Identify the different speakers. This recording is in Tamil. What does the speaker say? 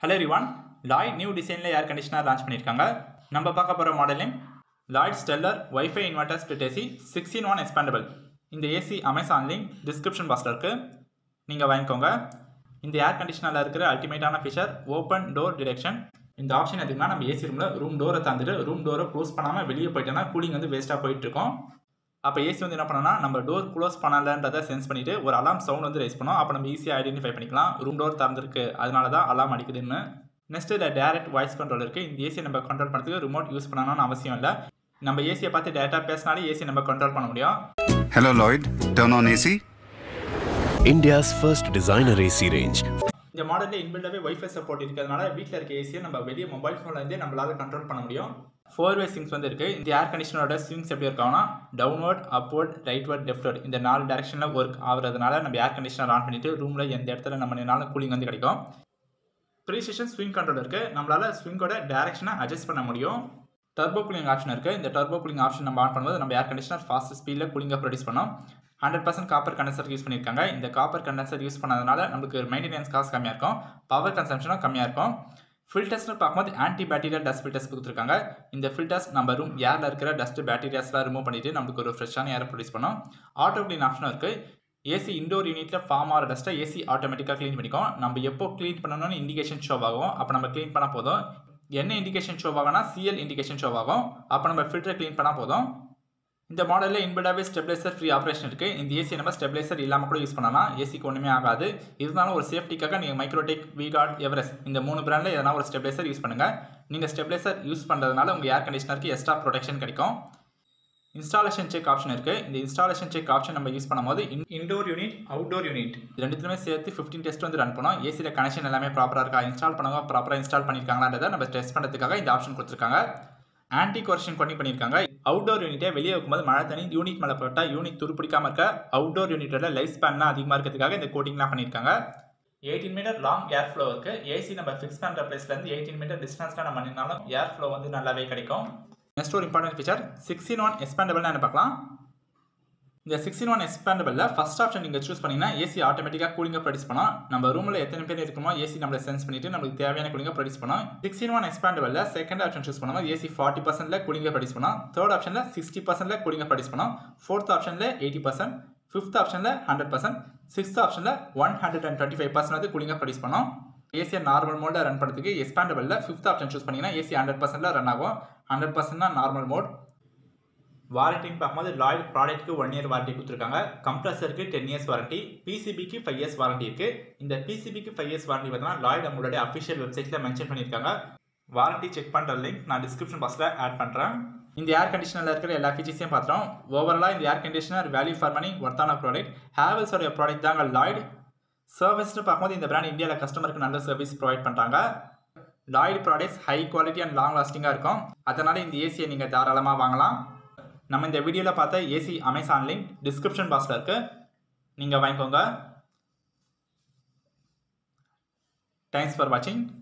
Speaker 1: ஹலோ ரிவான் லாய்ட் நியூ டிசைனில் ஏர் கண்டிஷனர் லான்ச் பண்ணியிருக்காங்க நம்ம பார்க்க போகிற மாடலையும் Lloyd stellar wifi inverter split AC sixteen one expandable இந்த ஏசி அமேசான் லிங்க் டிஸ்கிரிப்ஷன் பாக்ஸில் இருக்குது நீங்கள் வாங்கிக்கோங்க இந்த ஏர் கண்டிஷனரில் இருக்கிற அல்டிமேட்டான ஃபீச்சர் ஓப்பன் டோர் டிரெக்ஷன் இந்த ஆப்ஷன் எதுக்குன்னா நம்ம ஏசி ரூமில் ரூம் டோரை தந்துட்டு ரூம் டோரை க்ளோஸ் பண்ணாமல் வெளியே போயிட்டோன்னா கூலிங் வந்து வேஸ்ட்டாக போயிட்டு இருக்கும் அப்போ ஏசி வந்து என்ன பண்ணோம்னா நம்ம டோர் க்ளோஸ் பண்ணலன்றதை சென்ஸ் பண்ணிட்டு ஒரு அலாம் சவுண்ட் வந்து ரைஸ் பண்ணோம் அப்போ நம்ம ஈஸியாக ஐடென்டிஃபை பண்ணிக்கலாம் ரூம் டோர் திறந்திருக்கு அதனால தான் அலாம் அடிக்குதுன்னு நெக்ஸ்ட் இதில் டேரக்ட் வாய்ஸ் கண்ட்ரோல் இருக்குது இந்த ஏசியை நம்ம கண்ட்ரோல் பண்ணுறதுக்கு ரிமோட் யூஸ் பண்ணணும்னு அவசியம் இல்லை நம்ம ஏசியை பார்த்து டேட்டா பேசினாலே ஏசி நம்ம கண்ட்ரோல் பண்ண முடியும்
Speaker 2: Hello Lloyd, turn on AC.
Speaker 3: India's first designer AC range.
Speaker 1: இந்த மாடலில் இன்பில்டாகவே வைஃபை சப்போர்ட் இருக்கிறதுனால வீட்டில் இருக்க ஏசியை நம்ம வெளியே மொபைல் ஃபோன்லேருந்தே நம்மளால கண்ட்ரோல் பண்ண முடியும் ஃபோர் வே சிங்ஸ் வந்து இருக்குது இந்த ஏர் கண்டிஷனரோட ஸ்விங்ஸ் எப்படி இருக்காங்கன்னா டவுன்வர்ட் அப்வர்ட் ரைட்வர்ட் லெஃப்ட்வர்ட் இந்த நாலு டேரக்ஷனில் ஒர்க் ஆகுறதுனால நம்ம ஏர் கண்டிஷனர் ஆன் பண்ணிட்டு ரூமில் எந்த இடத்துல நம்ம நின்னாலும் கூலிங் வந்து கிடைக்கும் ப்ரீ ஸ்டேஷன் ஸ்விங் கண்ட்ரோல் இருக்குது நம்மளால் ஸ்விங்கோட டேரக்ஷனை அட்ஜஸ்ட் பண்ண முடியும் டர்போ கூலிங் ஆப்ஷன் இருக்குது இந்த டர்போ கூலிங் ஆப்ஷன் நம்ம ஆன் பண்ணும்போது நம்ம ஏர் கண்டிஷனர் ஃபாஸ்ட் ஸ்பீடில் கூலிங்காக ப்ரொடியூஸ் பண்ணோம் hundred percent copper condenser use பண்ணியிருக்காங்க இந்த காப்பர் கண்டென்சர் யூஸ் பண்ணதுனால நமக்கு மெயின்டெனன்ஸ் காஸ்ட் கம்மியாக இருக்கும் பவர் கன்சம்ஷனும் கம்மியாக இருக்கும் ஃபில்டர்ஸ்னு பார்க்கும்போது ஆன்டி பேக்டீரியல் டஸ்ட் ஃபில்டர்ஸ் கொடுத்துருக்காங்க இந்த ஃபில்டர்ஸ் நம்ம ரூம் ஏரில் இருக்கிற டஸ்ட் பேக்டீரியாஸ்லாம் ரிமூவ் பண்ணிட்டு நமக்கு ஒரு ஃப்ரெஷ்ஷான ஏர் ப்ரொடியூஸ் பண்ணும் ஆட்டோ க்ளீன் ஆப்ஷனும் இருக்குது ஏசி இண்டோர் யூனிட்டில் ஃபார்ம் ஆகிற டஸ்ட்டை ஏசி ஆட்டோமேட்டிக்காக க்ளீன் பண்ணிக்கும் நம்ம எப்போ க்ளீன் பண்ணணும்னு இண்டிகேஷன் ஷோ ஆகும் அப்போ நம்ம க்ளீன் பண்ணால் போதும் என்ன இண்டிகேஷன் ஷோ ஆகும்னா சிஎல் இண்டிகேஷன் ஷோ ஆகும் அப்போ நம்ம ஃபில்டரை க்ளீன் பண்ணால் போதும் இந்த மாடலில் இன்பில்டாகவே ஸ்டெபிலைசர் ஃப்ரீ ஆப்ரேஷன் இருக்குது இந்த ஏசி நம்ம ஸ்டெபிலைசர் இல்லாமல் கூட யூஸ் பண்ணலாம் ஏசிக்கு ஒன்றுமே ஆகாது இருந்தாலும் ஒரு சேஃப்டிக்காக நீங்கள் மைக்ரோடெக் விகார்ட் எவரெஸ்ட் இந்த மூணு பிராண்டில் எதனா ஒரு ஸ்டெபிலைசர் யூஸ் பண்ணுங்கள் நீங்கள் ஸ்டெபிலைசர் யூஸ் பண்ணுறதுனால உங்கள் ஏர் கண்டிஷனருக்கு எக்ஸ்ட்ரா ப்ரொடெக்ஷன் கிடைக்கும் இன்ஸ்டாலேஷன் செக் ஆப்ஷன் இருக்குது இந்த இன்ஸ்டாலேஷன் செக் ஆப்ஷன் நம்ம யூஸ் பண்ணும்போது இன்டோர் யூனிட் அவுட்டோர் யூனிட் ரெண்டுத்துலையுமே சேர்த்து ஃபிஃப்டின் டெஸ்ட் வந்து ரன் பண்ணோம் ஏசியில் கனெக்ஷன் எல்லாமே ப்ராப்பராக இருக்கா இன்ஸ்டால் பண்ணவங்க ப்ராப்பராக இன்ஸ்டால் பண்ணியிருக்காங்களான்றதை நம்ம டெஸ்ட் பண்ணுறதுக்காக இந்த ஆப்ஷன் கொடுத்துருக்காங்க ஆன்டி கொரஷன் பண்ணி பண்ணியிருக்காங்க அவுட்டோர் யூனிட்டை வெளியே வைக்கும்போது மழை தண்ணி யூனிட் மேலே போட்டால் யூனிட் துருப்பிடிக்காமல் இருக்க அவுட்டோர் யூனிட்டோட லைஃப் ஸ்பேன்லாம் அதிகமாக இருக்கிறதுக்காக இந்த கோட்டிங்லாம் பண்ணியிருக்காங்க eighteen metre long air flow இருக்குது ஏசி நம்ம ஃபிக்ஸ் பண்ணுற பிளேஸ்லேருந்து எயிட்டீன் மீட்டர் டிஸ்டன்ஸில் நம்ம நின்னாலும் ஏர் ஃப்ளோ வந்து நல்லாவே கிடைக்கும் நெக்ஸ்ட் ஒரு இம்பார்ட்டன்ட் ஃபீச்சர் சிக்ஸ்டின் ஒன் எக்ஸ்பேண்டபிள்னு என்ன பார்க்கலாம் இந்த சிக்ஸ்டின் ஒன் எக்ஸ்பேண்டபிளில் ஃபஸ்ட் ஆப்ஷன் நீங்கள் சூஸ் பண்ணிங்கன்னா ஏசி ஆட்டோமேட்டிக்காக கூலிங்காக ப்ரொடியூஸ் பண்ணோம் நம்ம ரூமில் எத்தனை பேர் இருக்குமோ ஏசி நம்மளை சென்ஸ் பண்ணிட்டு நம்மளுக்கு தேவையான கூலிங்காக ப்ரொடியூஸ் பண்ணோம் சிக்ஸ்டின் ஒன் எக்ஸ்பேண்டபிளில் செகண்ட் ஆப்ஷன் சூஸ் பண்ணும்போது ஏசி ஃபார்ட்டி பர்சன்ட்ல கூலிங்காக ப்ரொடியூஸ் பண்ணோம் தேர்ட் ஆப்ஷனில் சிக்ஸ்டி பர்சன்ட்ல கூலிங்காக ப்ரொடியூஸ் பண்ணோம் ஃபோர்த் ஆப்ஷனில் எயிட்டி பர்சன்ட் ஃபிஃப்த் ஆப்ஷனில் ஹண்ட்ரட் பர்சன்ட் சிக்ஸ்த் ஆப்ஷனில் one hundred and twenty five percent வந்து கூலிங்காக ப்ரொடியூஸ் பண்ணோம் ஏசியை நார்மல் மோடில் ரன் பண்ணுறதுக்கு எக்ஸ்பேண்டபிளில் ஃபிஃப்த் ஆப்ஷன் சூஸ் பண்ணிங்கன்னா ஏசி ஹண்ட்ரட் பர்சன்ட்டில் ரன் ஆகும் ஹண்ட்ரட் பர்சன்ட்னா நார்மல் மோட் வாரண்டின்னு பார்க்கும்போது லாய்ட் ப்ராடக்ட்டுக்கு ஒன் இயர் வாரண்டி கொடுத்துருக்காங்க கம்ப்ரஸருக்கு டென் இயர்ஸ் வாரண்டி பிசிபிக்கு ஃபைவ் இயர்ஸ் வாரண்டி இருக்குது இந்த பிசிபிக்கு ஃபைவ் இயர்ஸ் வாரண்டி பார்த்தீங்கன்னா லாய்ட் நம்மளுடைய அஃபிஷியல் வெப்சைட்டில் மென்ஷன் பண்ணியிருக்காங்க வாரண்டி செக் பண்ணுற லிங்க் நான் டிஸ்கிரிப்ஷன் பாக்ஸில் ஆட் பண்ணுறேன் இந்த ஏர் கண்டிஷனரில் இருக்கிற எல்லா ஃபீச்சர்ஸையும் பார்த்துறோம் ஓவராலாக இந்த air conditioner value for money ஒர்த்தான ப்ராடக்ட் ஹேவல்ஸோடைய ப்ராடக்ட் தாங்க லாய்டு சர்வீஸ்னு பார்க்கும்போது இந்த பிராண்ட் இந்தியாவில் கஸ்டமருக்கு நல்ல சர்வீஸ் ப்ரொவைட் பண்ணுறாங்க Lloyd products high quality and long லாஸ்டிங்காக இருக்கும் அதனால் இந்த ஏசியை நீங்கள் தாராளமாக வாங்கலாம் நம்ம இந்த வீடியோவில் பார்த்த ஏசி அமேசான் லிங்க் டிஸ்கிரிப்ஷன் பாக்ஸில் இருக்குது நீங்கள் வாங்கிக்கோங்க தேங்க்ஸ் ஃபார் வாட்சிங்